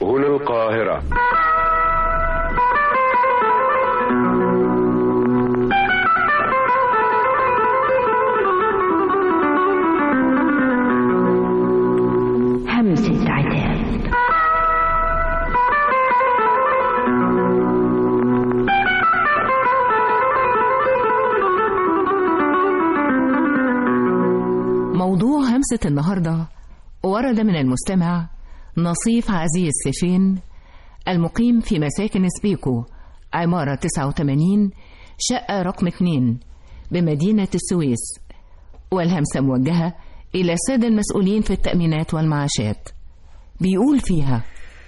هنا القاهرة همسة عتاب موضوع همسة النهاردة ورد من المستمع نصيف عزيز سفين المقيم في مساكن سبيكو عمارة 89 شقة رقم 2 بمدينة السويس والهمسة موجهة إلى السادة المسؤولين في التأمينات والمعاشات بيقول فيها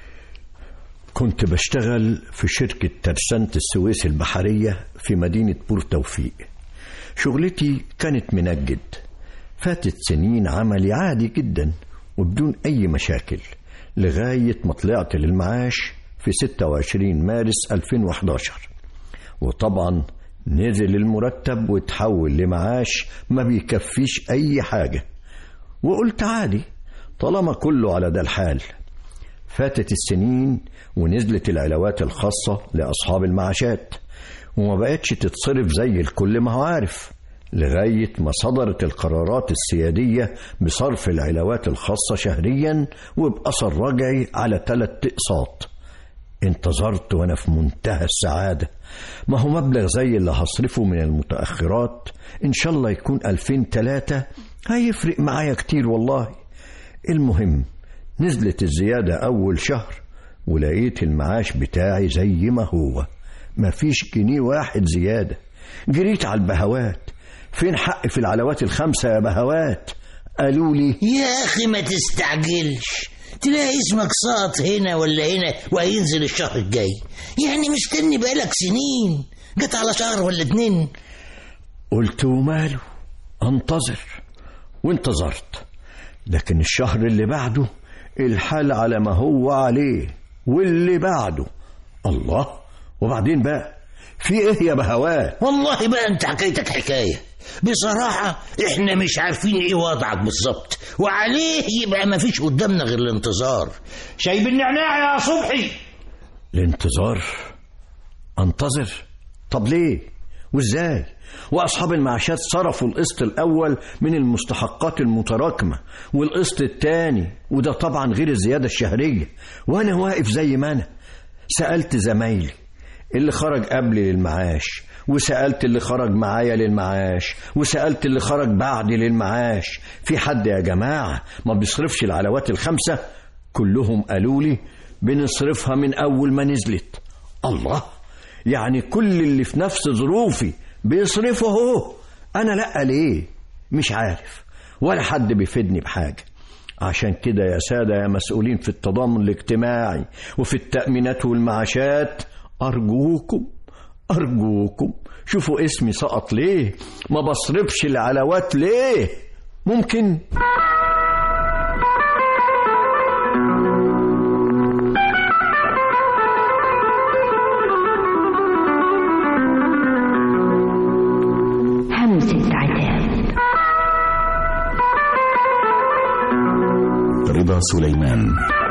كنت بشتغل في شركة ترسانة السويس البحرية في مدينة بور توفيق شغلتي كانت منجد فاتت سنين عملي عادي جدا وبدون أي مشاكل لغاية ما طلعت للمعاش في 26 مارس 2011 وطبعا نزل المرتب وتحول لمعاش ما بيكفيش أي حاجة وقلت عادي طالما كله على ده الحال فاتت السنين ونزلت العلاوات الخاصة لأصحاب المعاشات وما بقتش تتصرف زي الكل ما هو عارف لغاية ما صدرت القرارات السيادية بصرف العلاوات الخاصة شهريا وبأثر رجعي على ثلاث أقساط انتظرت وأنا في منتهى السعادة ما هو مبلغ زي اللي هصرفه من المتأخرات إن شاء الله يكون ألفين تلاتة هيفرق معايا كتير والله المهم نزلت الزيادة أول شهر ولقيت المعاش بتاعي زي ما هو مفيش جنيه واحد زيادة جريت على البهوات فين حقي في العلاوات الخمسة يا بهوات قالوا لي يا أخي ما تستعجلش تلاقي اسمك ساقط هنا ولا هنا وهينزل الشهر الجاي يعني مستني بقالك سنين جت على شهر ولا اتنين قلت وماله انتظر وانتظرت لكن الشهر اللي بعده الحال على ما هو عليه واللي بعده الله وبعدين بقى في ايه يا بهوات والله بقى انت حكايتك حكاية بصراحة احنا مش عارفين ايه وضعك بالظبط وعليه يبقى ما فيش قدامنا غير الانتظار شايب النعناع يا صبحي الانتظار انتظر طب ليه وازاي واصحاب المعاشات صرفوا القسط الاول من المستحقات المتراكمه والقسط الثاني وده طبعا غير الزياده الشهريه وانا واقف زي ما انا سالت زمايلي اللي خرج قبلي للمعاش وسألت اللي خرج معايا للمعاش وسألت اللي خرج بعدي للمعاش في حد يا جماعة ما بيصرفش العلاوات الخمسة كلهم قالوا لي بنصرفها من أول ما نزلت الله يعني كل اللي في نفس ظروفي بيصرفوا اهو أنا لأ ليه مش عارف ولا حد بيفيدني بحاجة عشان كده يا سادة يا مسؤولين في التضامن الاجتماعي وفي التأمينات والمعاشات أرجوكم أرجوكم شوفوا اسمي سقط ليه ما بصرفش العلاوات ليه ممكن همسة عتاب رضا سليمان